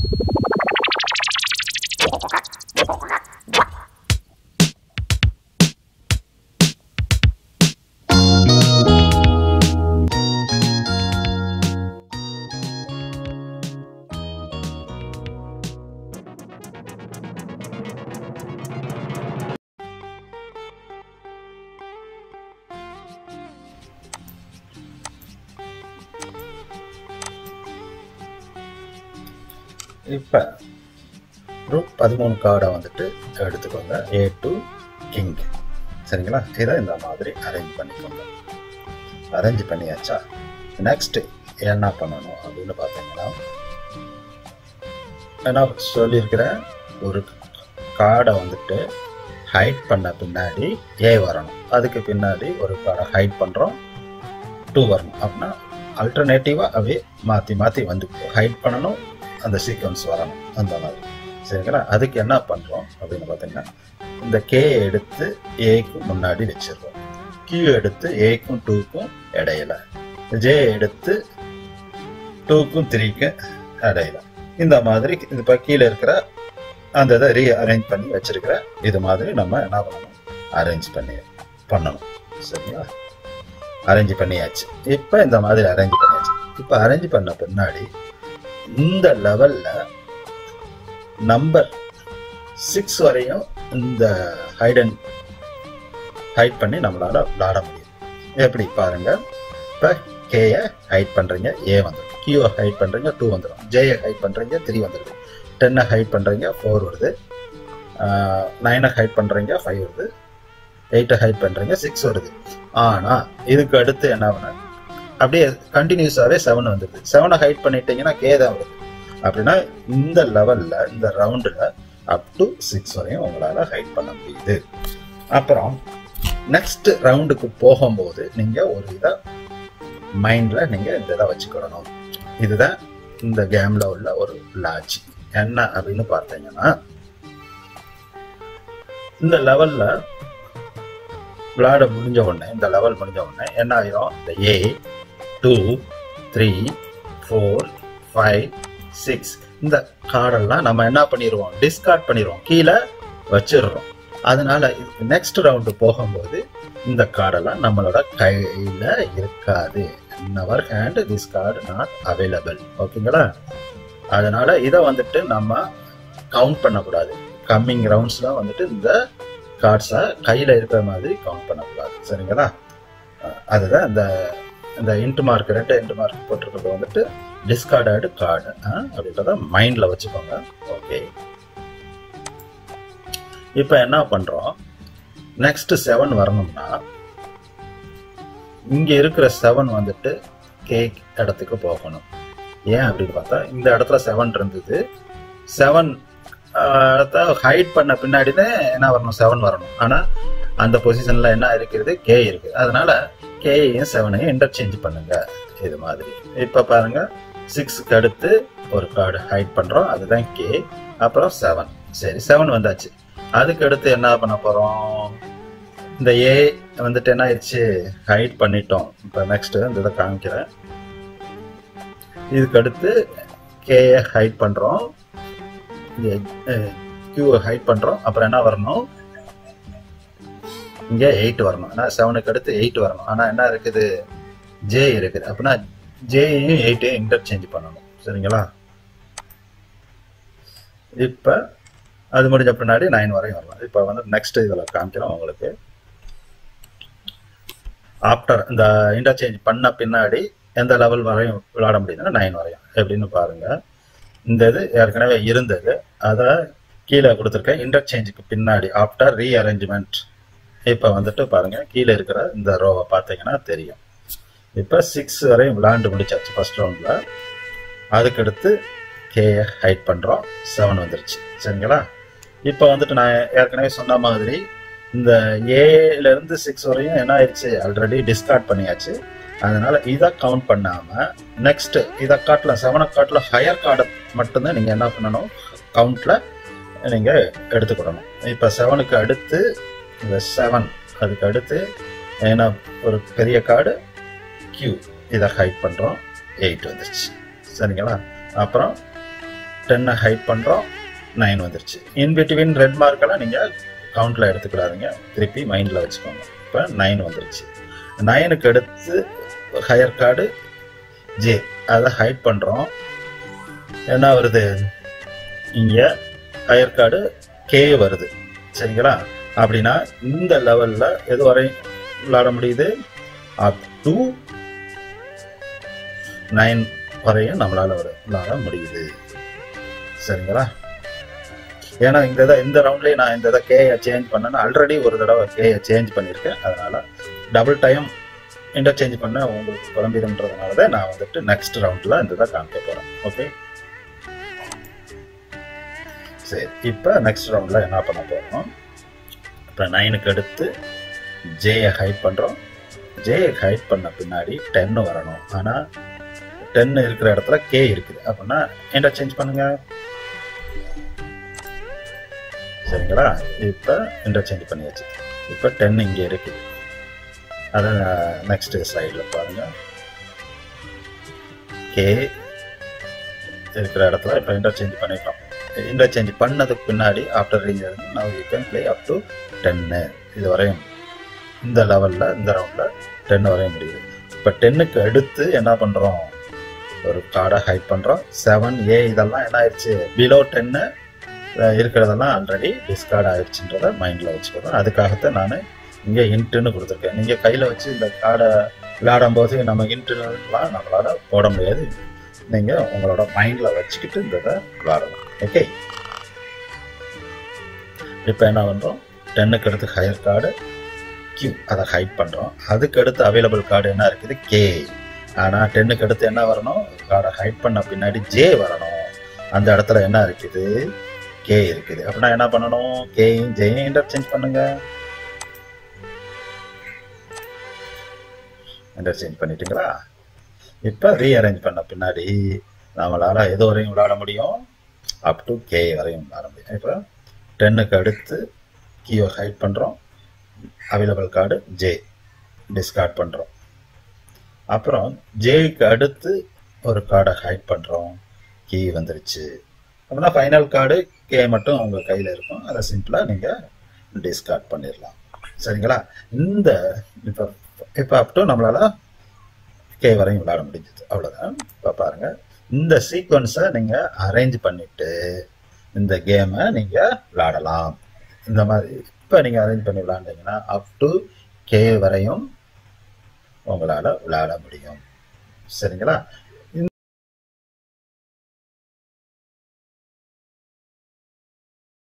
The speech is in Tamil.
இப்போ ஒரு பதிமூணு கார்டை வந்துட்டு எடுத்துக்கோங்க ஏ டு கிங் சரிங்களா இதை இந்த மாதிரி அரேஞ்ச் பண்ணிக்கோங்க அரேஞ்ச் பண்ணியாச்சா நெக்ஸ்ட் என்ன பண்ணணும் அப்படின்னு பார்த்தீங்கன்னா நான் சொல்லியிருக்கிறேன் ஒரு கார்டை வந்துட்டு ஹைட் பண்ண பின்னாடி ஏ வரணும் அதுக்கு பின்னாடி ஒரு கார்டை ஹைட் பண்ணுறோம் டூ வரணும் அப்படின்னா அல்டர்னேட்டிவாக அவே மாற்றி மாற்றி வந்து ஹைட் பண்ணணும் அந்த சீக்வன்ஸ் வரணும் அந்த மாதிரி சரிங்களா அதுக்கு என்ன பண்ணுறோம் அப்படின்னு பார்த்தீங்கன்னா இந்த கே எடுத்து ஏக்கு முன்னாடி வச்சிடுறோம் கியூ எடுத்து ஏக்கும் டூக்கும் இடையில ஜே எடுத்து டூக்கும் த்ரீக்கும் இடையில இந்த மாதிரி இப்போ கீழே இருக்கிற அந்த இதை ரீ அரேஞ்ச் பண்ணி வச்சிருக்கிற இது மாதிரி நம்ம என்ன பண்ணணும் அரேஞ்ச் பண்ணி பண்ணணும் சரிங்களா அரேஞ்ச் பண்ணியாச்சு இப்போ இந்த மாதிரி அரேஞ்ச் பண்ணியாச்சு இப்போ அரேஞ்ச் பண்ண பின்னாடி இந்த லெவல்ல நம்பர் சிக்ஸ் வரையும் இந்த ஹைட் அண்ட் ஹைட் பண்ணி நம்மளால விளாட முடியும் எப்படி பாருங்க இப்போ கேயை ஹைட் பண்றீங்க ஏ வந்துடும் கியூவை ஹைட் பண்றீங்க டூ வந்துடும் ஜேயை ஹைட் பண்றீங்க த்ரீ வந்துடும் டென்னை ஹைட் பண்றீங்க ஃபோர் வருது நைனை ஹைட் பண்றீங்க ஃபைவ் வருது எயிட்டை ஹைட் பண்றீங்க சிக்ஸ் வருது ஆனா இதுக்கு அடுத்து என்ன பண்ண அப்படியே கண்டினியூஸாவே செவன் வந்துடுது செவனை ஹைட் பண்ணிட்டீங்கன்னா கே தான் வருது அப்படின்னா இந்த லெவல்ல இந்த ரவுண்டில் அப் டு சிக்ஸ் வரையும் உங்களால ஹைட் பண்ண முடியுது அப்புறம் நெக்ஸ்ட் ரவுண்டுக்கு போகும்போது நீங்க ஒரு இதை மைண்ட்ல நீங்க இந்த இதை வச்சுக்கிடணும் இதுதான் இந்த கேம்ல உள்ள ஒரு லாஜி என்ன அப்படின்னு பார்த்தீங்கன்னா இந்த லெவல்ல விளையாட முடிஞ்ச உடனே இந்த லெவல் முடிஞ்ச உடனே என்ன ஆயிரும் இந்த A two three four five six இந்த கார்டெல்லாம் நம்ம என்ன பண்ணிடுவோம் டிஸ்கார்ட் பண்ணிடுவோம் கீழே வச்சிடுறோம் அதனால நெக்ஸ்ட் ரவுண்டு போகும்போது இந்த கார்டெல்லாம் நம்மளோட கையில் இருக்காது in our hand this card not available ஓகேங்களா அதனால இதை வந்துட்டு நம்ம கவுண்ட் பண்ணக்கூடாது கம்மிங் ரவுண்ட்ஸ்லாம் வந்துட்டு இந்த கார்ட்ஸை கையில் இருக்கிற மாதிரி கவுண்ட் பண்ணக்கூடாது சரிங்களா அதுதான் இந்த இந்த இன்ட் மார்க் ரெண்டு இன்ட் மார்க் போட்டிருக்கிறது வந்துட்டு டிஸ்கார்டட் கார்டு அப்படின்றத மைண்டில் வச்சுக்கோங்க ஓகே இப்போ என்ன பண்ணுறோம் நெக்ஸ்ட் செவன் வரணும்னா இங்கே இருக்கிற செவன் வந்துட்டு கேக் இடத்துக்கு போகணும் ஏன் அப்படின்னு பார்த்தா இந்த இடத்துல செவன் இருந்தது செவன் இடத்த ஹைட் பண்ண பின்னாடி தான் என்ன வரணும் செவன் வரணும் ஆனால் அந்த பொசிஷன்ல என்ன இருக்கிறது கே இருக்கு அதனால கேயையும் செவனையும் இன்டர்சேஞ்ச் பண்ணுங்க இது மாதிரி இப்போ பாருங்க சிக்ஸ்க்கு அடுத்து ஒரு கார்டு ஹைட் பண்றோம் அதுதான் கே அப்புறம் செவன் சரி செவன் வந்தாச்சு அதுக்கு அடுத்து என்ன பண்ண போறோம் இந்த ஏ வந்துட்டு என்ன ஆயிடுச்சு ஹைட் பண்ணிட்டோம் இப்போ நெக்ஸ்ட் இந்த இதை காமிக்கிறேன் இதுக்கு அடுத்து கேயை ஹைட் பண்றோம் கியூவை ஹைட் பண்றோம் அப்புறம் என்ன வரணும் இங்க எயிட் வரணும் ஆனா செவனுக்கு அடுத்து எயிட் வரணும் ஆனா என்ன இருக்குது ஜே இருக்குது அப்படின்னா ஜேயையும் எயிட்டையும் இன்டர்சேஞ்ச் பண்ணணும் சரிங்களா இப்ப அது முடிஞ்ச பின்னாடி நைன் வரையும் வரலாம் இப்ப வந்து நெக்ஸ்ட் இதுல காமிக்கிறோம் உங்களுக்கு ஆஃப்டர் இந்த இன்டர்சேஞ்ச் பண்ண பின்னாடி எந்த லெவல் வரையும் விளையாட முடியுதுன்னா நைன் வரையும் எப்படின்னு பாருங்க இந்த இது ஏற்கனவே இருந்தது அதை கீழே கொடுத்துருக்கேன் இன்டர்சேஞ்சுக்கு பின்னாடி ஆஃப்டர் ரீஅரேஞ்ச்மெண்ட் இப்போ வந்துட்டு பாருங்க கீழே இருக்கிற இந்த ரோவை பார்த்தீங்கன்னா தெரியும் இப்போ சிக்ஸ் வரையும் விளாண்டு முடிச்சாச்சு ஃபர்ஸ்ட் ரவுண்டில் அதுக்கடுத்து கேயை ஹைட் பண்ணுறோம் செவன் வந்துருச்சு சரிங்களா இப்போ வந்துட்டு நான் ஏற்கனவே சொன்ன மாதிரி இந்த ஏலேருந்து சிக்ஸ் வரையும் என்ன ஆயிடுச்சு ஆல்ரெடி டிஸ்கார்ட் பண்ணியாச்சு அதனால இதை கவுண்ட் பண்ணாமல் நெக்ஸ்ட் இதை காட்டில் செவனை காட்டில் ஹையர் கார்டை மட்டும்தான் நீங்கள் என்ன பண்ணணும் கவுண்டில் நீங்கள் எடுத்துக்கிடணும் இப்போ செவனுக்கு அடுத்து இந்த செவன் அதுக்கு அடுத்து ஏன்னா ஒரு பெரிய கார்டு கியூ இதை ஹைட் பண்ணுறோம் எயிட் வந்துருச்சு சரிங்களா அப்புறம் டென்னை ஹைட் பண்ணுறோம் நைன் வந்துருச்சு இன் பிட்வீன் ரெட் மார்க்கெல்லாம் நீங்கள் கவுண்டில் எடுத்துக்கிடாதீங்க திருப்பி மைண்டில் வச்சுக்கோங்க இப்போ நைன் வந்துருச்சு நைனுக்கு அடுத்து ஹையர் கார்டு ஜே அதை ஹைட் பண்ணுறோம் என்ன வருது இங்கே ஹையர் கார்டு கே வருது சரிங்களா அப்படின்னா இந்த லெவலில் எது வரை விளாட முடியுது அப் டு நைன் வரையும் நம்மளால விளாட முடியுது சரிங்களா ஏன்னா இந்த இதை இந்த ரவுண்ட்லேயே நான் இந்த இதை கேயை சேஞ்ச் பண்ணேன்னா ஆல்ரெடி ஒரு தடவை கேயை சேஞ்ச் பண்ணியிருக்கேன் அதனால டபுள் டைம் இன்டர்சேஞ்ச் பண்ண உங்களுக்கு குழம்பிடுன்றதுனால தான் நான் வந்துட்டு நெக்ஸ்ட் ரவுண்டில் இந்த இதை காமிக்க போகிறேன் ஓகே சரி இப்போ நெக்ஸ்ட் ரவுண்டில் என்ன பண்ண போகிறோம் இப்போ நைனுக்கு அடுத்து ஜேயை ஹைட் பண்ணுறோம் ஜேயை ஹைட் பண்ண பின்னாடி டென்னு வரணும் ஆனால் டென் இருக்கிற இடத்துல கே இருக்குது அப்படின்னா இன்டர்சேஞ்ச் பண்ணுங்க சரிங்களா இப்போ இன்டர்சேஞ்ச் பண்ணியாச்சு இப்போ டென் இங்கே இருக்குது அதை நெக்ஸ்ட் ஸ்லைடில் பாருங்கள் கே இருக்கிற இடத்துல இப்போ இன்டர்சேஞ்ச் பண்ணிட்டோம் இன்டர்சேஞ்ச் பண்ணதுக்கு பின்னாடி ஆஃப்டர் ரீஞ்ச் நான் you can play up to ten இது வரையும் இந்த லெவலில் இந்த ரவுண்டில் டென் வரையும் முடியுது இப்போ டென்னுக்கு அடுத்து என்ன பண்ணுறோம் ஒரு கார்டை ஹைட் பண்ணுறோம் செவன் ஏ இதெல்லாம் என்ன ஆயிடுச்சு பிலோ டென்னு இருக்கிறதெல்லாம் ஆல்ரெடி டிஸ்கார்ட் ஆயிடுச்சுன்றத மைண்டில் வச்சுக்கிறோம் அதுக்காகத்தான் நான் இங்கே இன்ட்டுன்னு கொடுத்துருக்கேன் நீங்கள் கையில் வச்சு இந்த கார்டை விளையாடும் போது நம்ம இன்ட்டுலாம் நம்மளால் போட முடியாது நீங்கள் உங்களோட மைண்டில் வச்சுக்கிட்டு இந்த இதை விளையாடலாம் ஓகே இப்போ என்ன பண்ணுறோம் டென்னுக்கு அடுத்து ஹையர் கார்டு கியூ அதை ஹைட் பண்ணுறோம் அதுக்கு அடுத்து அவைலபிள் கார்டு என்ன இருக்குது கே ஆனால் டென்னுக்கு அடுத்து என்ன வரணும் கார்டை ஹைட் பண்ண பின்னாடி ஜே வரணும் அந்த இடத்துல என்ன இருக்குது கே இருக்குது அப்படின்னா என்ன பண்ணணும் கேயும் ஜேயும் இன்டர்சேஞ்ச் பண்ணுங்க இன்டர்சேஞ்ச் பண்ணிட்டீங்களா இப்போ ரீஅரேஞ்ச் பண்ண பின்னாடி நம்மளால் எது வரையும் விளையாட முடியும் அப் டு கே வரையும் விளையாட முடியும் இப்போ டென்னுக்கு அடுத்து கீயை ஹைட் பண்ணுறோம் அவைலபிள் கார்டு ஜே டிஸ்கார்ட் பண்ணுறோம் அப்புறம் ஜேக்கு அடுத்து ஒரு கார்டை ஹைட் பண்ணுறோம் கீ வந்துருச்சு அப்படின்னா ஃபைனல் கார்டு கே மட்டும் உங்கள் கையில் இருக்கும் அதை சிம்பிளாக நீங்கள் டிஸ்கார்ட் பண்ணிடலாம் சரிங்களா இந்த இப்போ இப்போ அப் டு நம்மளால் கே வரையும் விளையாட முடிஞ்சது அவ்வளோதான் இப்போ பாருங்கள் இந்த சீக்வன்ஸை நீங்கள் அரேஞ்ச் பண்ணிவிட்டு இந்த கேமை நீங்கள் விளையாடலாம் இந்த மாதிரி இப்போ நீங்கள் அரேஞ்ச் பண்ணி விளையாண்டீங்கன்னா அப் டு கே வரையும் உங்களால் விளையாட முடியும் சரிங்களா